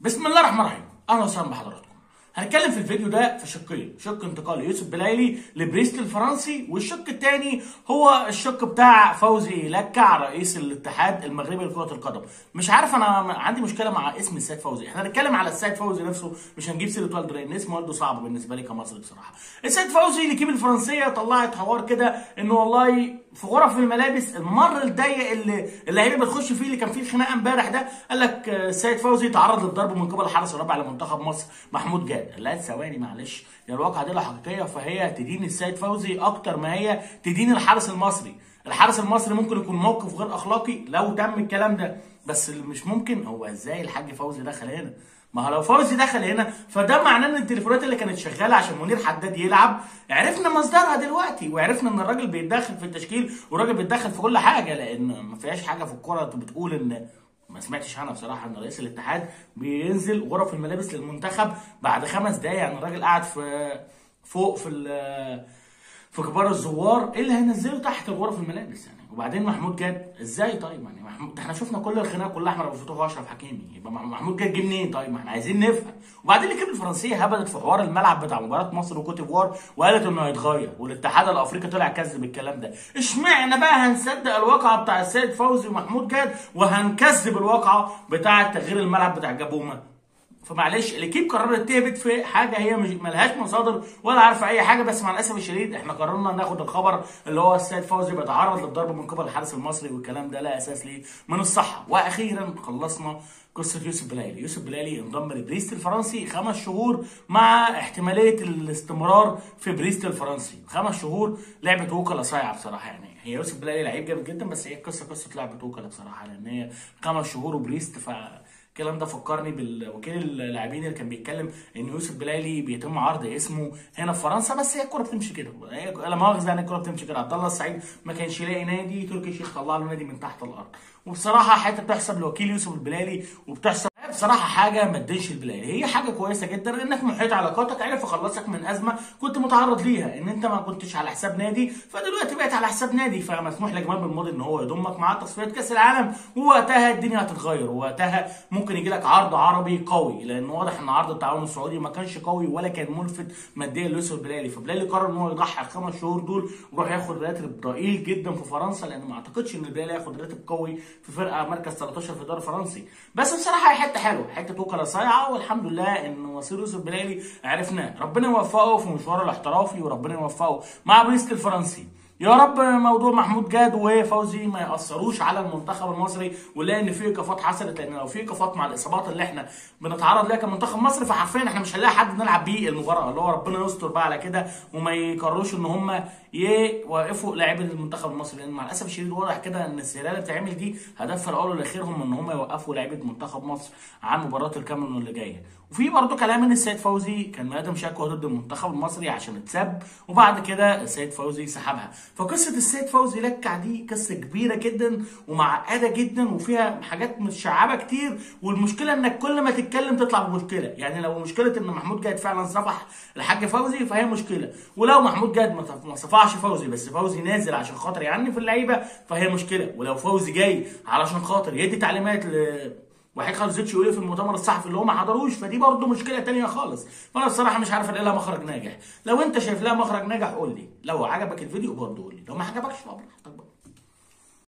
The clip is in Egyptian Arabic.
بسم الله الرحمن الرحيم اهلا وسهلا بحضراتكم هنتكلم في الفيديو ده في شقين شق انتقال يوسف بلايلي لبريست الفرنسي والشق الثاني هو الشق بتاع فوزي لكع رئيس الاتحاد المغربي لكره القدم مش عارف انا عندي مشكله مع اسم السيد فوزي احنا هنتكلم على السيد فوزي نفسه مش هنجيب سيره والده لان اسم والده صعب بالنسبه لي كمصري بصراحه السيد فوزي لكيب الفرنسيه طلعت حوار كده انه والله في غرف الملابس الممر الضيق اللي اللعيبه بتخش فيه اللي كان فيه خناقه امبارح ده قال لك السيد فوزي تعرض للضرب من قبل الحارس الرابع لمنتخب مصر محمود جاد لا ثواني معلش يا الواقعه دي لو حقيقيه فهي تدين السيد فوزي اكتر ما هي تدين الحارس المصري الحارس المصري ممكن يكون موقف غير اخلاقي لو تم الكلام ده بس اللي مش ممكن هو ازاي الحاج فوزي دخل هنا ما هو لو فوزي دخل هنا فده معناه ان التليفونات اللي كانت شغاله عشان منير حداد يلعب عرفنا مصدرها دلوقتي وعرفنا ان الراجل بيتدخل في التشكيل والراجل بيتدخل في كل حاجه لان ما فيهاش حاجه في الكوره بتقول ان ما سمعتش عنها بصراحه ان رئيس الاتحاد بينزل غرف الملابس للمنتخب بعد خمس دقايق يعني الراجل قاعد في فوق في في كبار الزوار ايه اللي هينزله تحت غرف الملابس يعني وبعدين محمود جاد ازاي طيب يعني محمود ده احنا شفنا كل الخناقه كلها احمد ابو فتوح واشرف حكيمي يبقى محمود جاد جه منين طيب ما احنا عايزين نفهم وبعدين الكلمه الفرنسيه هبدت في حوار الملعب بتاع مباراه مصر وكوت ديفوار وقالت انه هيتغير والاتحاد الافريقي طلع كذب الكلام ده اشمعنى بقى هنصدق الواقعه بتاع السيد فوزي ومحمود جاد وهنكذب الواقعه بتاعه تغيير الملعب بتاع جابوما فمعلش الاكيب قررت تهبط في حاجه هي مش ملهاش مصادر ولا عارفه اي حاجه بس مع الاسف الشديد احنا قررنا ناخد الخبر اللي هو السيد فوزي بيتعرض للضرب من قبل الحارس المصري والكلام ده لا اساس ليه من الصحه واخيرا خلصنا قصه يوسف بلالي يوسف بلالي انضم لبريست الفرنسي خمس شهور مع احتماليه الاستمرار في بريست الفرنسي خمس شهور لعبه وكلاء صايعه بصراحه يعني هي يوسف بلالي لعيب جامد جدا بس هي القصه قصه لعبه وكلاء بصراحه لان هي خمس شهور وبريست ف الكلام ده فكرني بالوكيل اللاعبين اللي كان بيتكلم ان يوسف بلالي بيتم عرض اسمه هنا في فرنسا بس هي الكوره بتمشي كده لا مؤاخذه يعني الكوره بتمشي كده عبد الله السعيد ما كانش يلاقي نادي تركي الشيخ طلع له نادي من تحت الارض وبصراحه حته بتحسب لوكيل يوسف البلالي وبتحسب بصراحه حاجه ما تدينش البلالي هي حاجه كويسه جدا انك محيط علاقاتك عرف يخلصك من ازمه كنت متعرض ليها ان انت ما كنتش على حساب نادي فدلوقتي بقيت على حساب نادي فمسموح لجمال بالماضي ان هو يضمك معاه تصفيات كاس العالم ووقتها الدنيا هتتغير ووقتها ممكن يجي لك عرض عربي قوي لان واضح ان عرض التعاون السعودي ما كانش قوي ولا كان ملفت ماديا ليوسف البلالي فبلالي قرر ان هو يضحي الخمس شهور دول ويروح ياخد راتب ضئيل جدا في فرنسا لان ما اعتقدش ان البلالي ياخد راتب قوي في فرقه مركز 13 في الدوري الفرنسي بس بصراحه هي حته حلوه حته وكلاء صايعه والحمد لله ان مصير يوسف بلالي عرفناه ربنا يوفقه في مشواره الاحترافي وربنا يوفقه مع بريست الفرنسي يا رب موضوع محمود جاد وفوزي ما ياثروش على المنتخب المصري ونلاقي ان في ايقافات حصلت لان لو في ايقافات مع الاصابات اللي احنا بنتعرض ليها كمنتخب مصر فحرفيا احنا مش هنلاقي حد نلعب بيه المباراه اللي هو ربنا يستر بقى على كده وما يقرروش ان هم يوقفوا لاعبي المنتخب المصري لان مع الاسف الشديد واضح كده ان السيرة اللي بتتعمل دي هدفها الاول والاخير هم ان هم يوقفوا لاعيبه منتخب مصر عن مباراه الكاميرون اللي جايه وفي برضه كلام ان السيد فوزي كان مقدم شكوى ضد المنتخب المصري عشان اتسب وبعد كده السيد فوزي سحبها فقصه السيد فوزي لكع دي قصه كبيره جدا ومعقده جدا وفيها حاجات متشعبه كتير والمشكله انك كل ما تتكلم تطلع بمشكله يعني لو مشكله ان محمود جاد فعلا صفح الحاج فوزي فهي مشكله ولو محمود جاد ما صفعش فوزي بس فوزي نازل عشان خاطر يعني في اللعيبه فهي مشكله ولو فوزي جاي علشان خاطر يدي تعليمات ل وحيد خالد زيتش يقول في المؤتمر الصحفي اللي هو ما حضروش فدي برضه مشكله تانية خالص فانا الصراحه مش عارف الاقي لها مخرج ناجح لو انت شايف لها مخرج ناجح قول لي لو عجبك الفيديو برضه قول لي لو ما عجبكش فبراحتك بقى